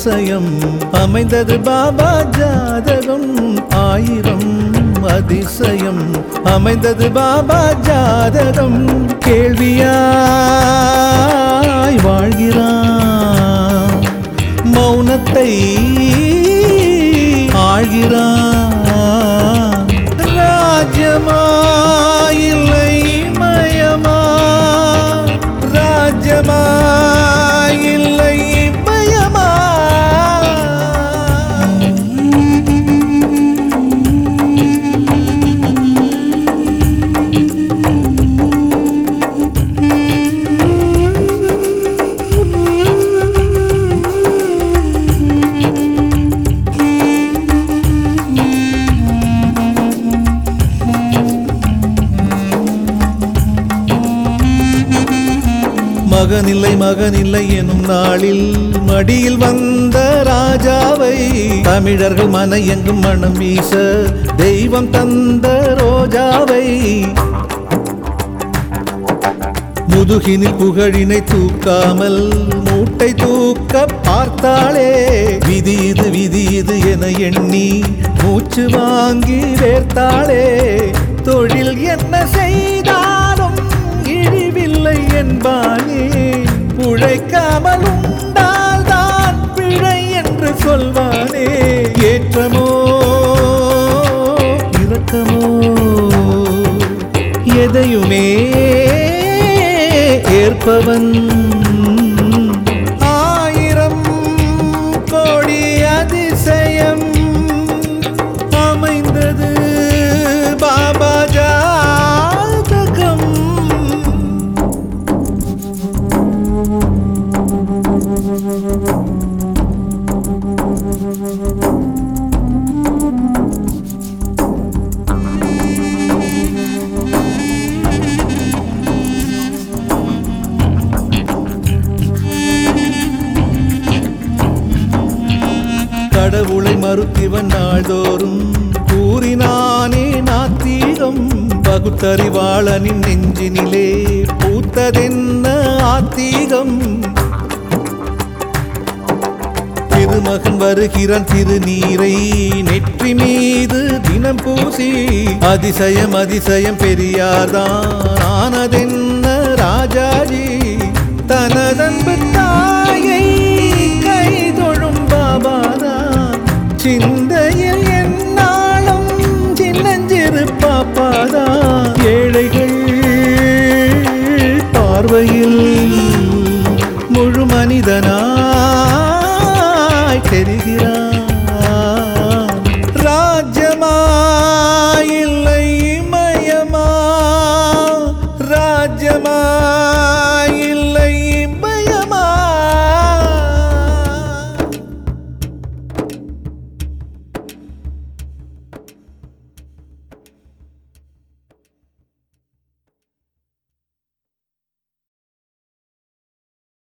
அதிசயம் அமைந்தது பாபா ஜாதகம் ஆயிரம் அதிசயம் அமைந்தது பாபா ஜாதகம் கேள்வியாய் வாழ்கிறான் மௌனத்தை ஆழ்கிறான் ராஜ்யமா இல்லை மயமா ராஜ்யமா இல்லை மயமா மகனில்லை மகனில்லை எனும் நாளில் மடியில் வந்த ராஜாவை தமிழர்கள் மன எங்கும் மனம் வீச தெய்வம் தந்த ரோஜாவை முதுகினில் புகழினை தூக்காமல் மூட்டை தூக்க பார்த்தாளே விதி இது விதி இது என எண்ணி மூச்சு வாங்கி வேர்த்தாளே தொழில் என்ன செய்தாலும் இழிவில்லை என்பானே உழைக்காமல் உண்டால்தான் பிழை என்று சொல்வானே ஏற்றமோ இரக்கமோ எதையுமே ஏற்பவன் ஆயிரம் கோடி அதிசயம் அமைந்தது பாபா ஜாதகம் கடவுளை மறுத்திவன் நாள்தோறும் கூறினானே நாத்தீகம் பகுத்தறிவாளனின் நெஞ்சினிலே பூத்ததென்ன ஆத்தீகம் திருமகன் வருகிறான் திருநீரை நெற்றி மீது தினம் பூசி அதிசயம் அதிசயம் பெரியார்தான் ஆனதென்ன